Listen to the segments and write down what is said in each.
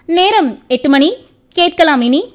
நேரம் எட்டு மணி கேட்கலாம் இனி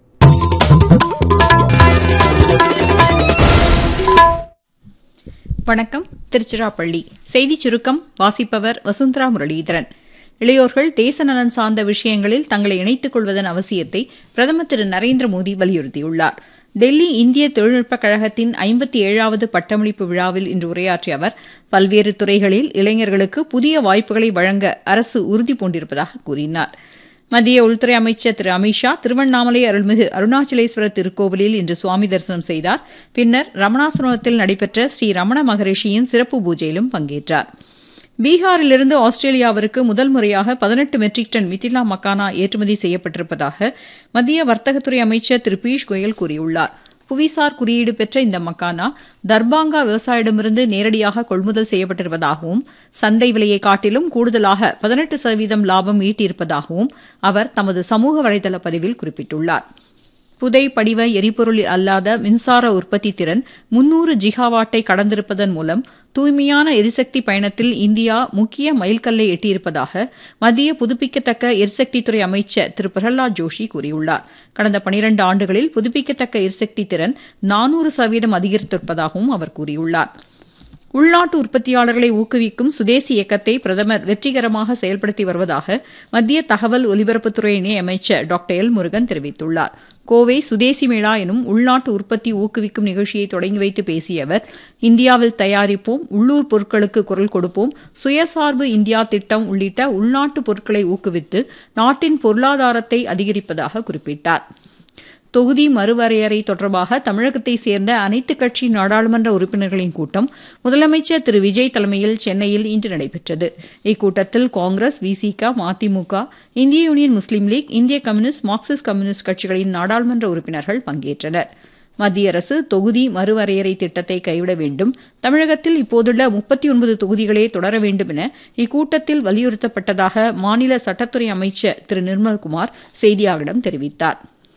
வணக்கம் திருச்சிராப்பள்ளி செய்திச் சுருக்கம் வாசிப்பவர் வசுந்தரா முரளீதரன் இளையோர்கள் தேச நலன் சார்ந்த விஷயங்களில் தங்களை இணைத்துக் கொள்வதன் அவசியத்தை பிரதமர் திரு நரேந்திர மோடி வலியுறுத்தியுள்ளார் டெல்லி இந்திய தொழில்நுட்பக் கழகத்தின் ஐம்பத்தி ஏழாவது பட்டமளிப்பு விழாவில் இன்று உரையாற்றிய அவர் பல்வேறு துறைகளில் இளைஞர்களுக்கு புதிய வாய்ப்புகளை வழங்க அரசு உறுதி பூண்டிருப்பதாக கூறினார் மத்திய உள்துறை அமைச்சர் திரு அமித்ஷா திருவண்ணாமலை அருள்மிகு அருணாச்சலேஸ்வரர் திருக்கோவிலில் இன்று சுவாமி தரிசனம் செய்தார் பின்னர் ரமணாசிரமத்தில் நடைபெற்ற ஸ்ரீ ரமண மகரிஷியின் சிறப்பு பூஜையிலும் பங்கேற்றார் பீகாரிலிருந்து ஆஸ்திரேலியாவிற்கு முதல் முறையாக பதினெட்டு மெட்ரிக் டன் மிதிலா மக்கானா ஏற்றுமதி செய்யப்பட்டிருப்பதாக மத்திய வர்த்தகத்துறை அமைச்சர் திரு பியூஷ் கோயல் கூறியுள்ளார் புவிசார் குறியீடு பெற்ற இந்த மக்கானா தர்பாங்கா விவசாயிடமிருந்து நேரடியாக கொள்முதல் செய்யப்பட்டிருப்பதாகவும் சந்தை விலையை காட்டிலும் கூடுதலாக பதினெட்டு சதவீதம் லாபம் ஈட்டியிருப்பதாகவும் அவர் தமது சமூக வலைதள பதிவில் குறிப்பிட்டுள்ளார் புதை படிவ எரிபொருள் அல்லாத மின்சார உற்பத்தி திறன் முன்னூறு ஜிகாவாட்டை கடந்திருப்பதன் மூலம் தூய்மையான எரிசக்தி பயணத்தில் இந்தியா முக்கிய மைல்கல்லை எட்டியிருப்பதாக மத்திய புதுப்பிக்கத்தக்க எரிசக்தித்துறை அமைச்சர் திரு பிரஹலாத் ஜோஷி கூறியுள்ளார் கடந்த பனிரண்டு ஆண்டுகளில் புதுப்பிக்கத்தக்க எரிசக்தி திறன் நானூறு சதவீதம் அதிகரித்திருப்பதாகவும் அவர் கூறியுள்ளார் உள்நாட்டு உற்பத்தியாளர்களை ஊக்குவிக்கும் சுதேசி இயக்கத்தை பிரதமர் வெற்றிகரமாக செயல்படுத்தி வருவதாக மத்திய தகவல் ஒலிபரப்புத்துறை இணையமைச்சர் டாக்டர் எல் முருகன் தெரிவித்துள்ளார் கோவை சுதேசி மேளா எனும் உள்நாட்டு உற்பத்தி ஊக்குவிக்கும் நிகழ்ச்சியை தொடங்கி வைத்து பேசிய அவர் இந்தியாவில் தயாரிப்போம் உள்ளூர் பொருட்களுக்கு குரல் கொடுப்போம் சுயசார்பு இந்தியா திட்டம் உள்ளிட்ட உள்நாட்டு பொருட்களை ஊக்குவித்து நாட்டின் பொருளாதாரத்தை அதிகரிப்பதாக குறிப்பிட்டார் தொகுதி மறுவரையறை தொடர்பாக தமிழகத்தை சேர்ந்த அனைத்துக் கட்சி நாடாளுமன்ற உறுப்பினர்களின் கூட்டம் முதலமைச்சர் திரு விஜய் தலைமையில் சென்னையில் இன்று நடைபெற்றது இக்கூட்டத்தில் காங்கிரஸ் விசிக மதிமுக இந்திய யூனியன் முஸ்லீம் லீக் இந்திய கம்யூனிஸ்ட் மார்க்சிஸ்ட் கம்யூனிஸ்ட் கட்சிகளின் நாடாளுமன்ற உறுப்பினர்கள் பங்கேற்றனர் மத்திய அரசு தொகுதி மறுவரையறை திட்டத்தை கைவிட வேண்டும் தமிழகத்தில் இப்போதுள்ள முப்பத்தி ஒன்பது தொகுதிகளே தொடர வேண்டும் என இக்கூட்டத்தில் வலியுறுத்தப்பட்டதாக மாநில சட்டத்துறை அமைச்சர் திரு நிர்மல்குமார் செய்தியாளர்களிடம் தெரிவித்தார்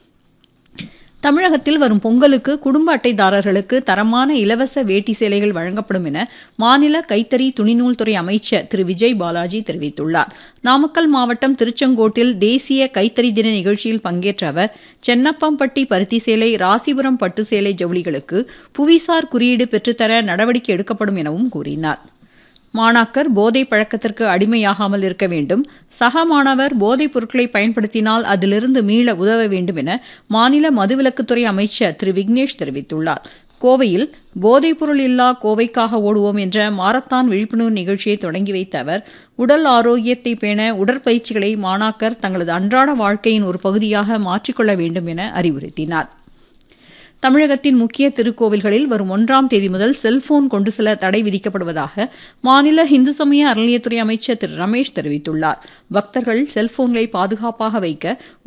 தமிழகத்தில் வரும் பொங்கலுக்கு குடும்ப அட்டைதாரர்களுக்கு தரமான இலவச வேட்டி சேலைகள் வழங்கப்படும் என மாநில கைத்தறி துணிநூல் துறை அமைச்சர் திரு விஜய் பாலாஜி தெரிவித்துள்ளார் நாமக்கல் மாவட்டம் திருச்செங்கோட்டில் தேசிய கைத்தறி தின நிகழ்ச்சியில் பங்கேற்ற அவர் சென்னப்பம்பட்டி பருத்தி சேலை ராசிபுரம் பட்டு சேலை ஜவுளிகளுக்கு புவிசார் குறியீடு பெற்றுத்தர நடவடிக்கை எடுக்கப்படும் எனவும் கூறினார் மாணாக்கர் போதை பழக்கத்திற்கு அடிமையாகாமல் இருக்க வேண்டும் சக மாணவர் போதைப் பொருட்களை பயன்படுத்தினால் அதிலிருந்து மீள உதவ வேண்டும் என மாநில மதுவிலக்குத்துறை அமைச்சர் திரு விக்னேஷ் தெரிவித்துள்ளார் கோவையில் போதைப்பொருள் இல்லா கோவைக்காக ஓடுவோம் என்ற மாரத்தான் விழிப்புணர்வு நிகழ்ச்சியை தொடங்கி வைத்த அவர் உடல் ஆரோக்கியத்தை பேண உடற்பயிற்சிகளை மாணாக்கர் தங்களது அன்றாட வாழ்க்கையின் ஒரு பகுதியாக மாற்றிக்கொள்ள வேண்டும் என அறிவுறுத்தினார் தமிழகத்தின் முக்கிய திருக்கோவில்களில் வரும் ஒன்றாம் தேதி முதல் செல்போன் கொண்டு செல்ல தடை விதிக்கப்படுவதாக மாநில இந்து சமய அறநிலையத்துறை அமைச்சர் திரு ரமேஷ் தெரிவித்துள்ளார் பக்தர்கள் செல்போன்களை பாதுகாப்பாக வைக்க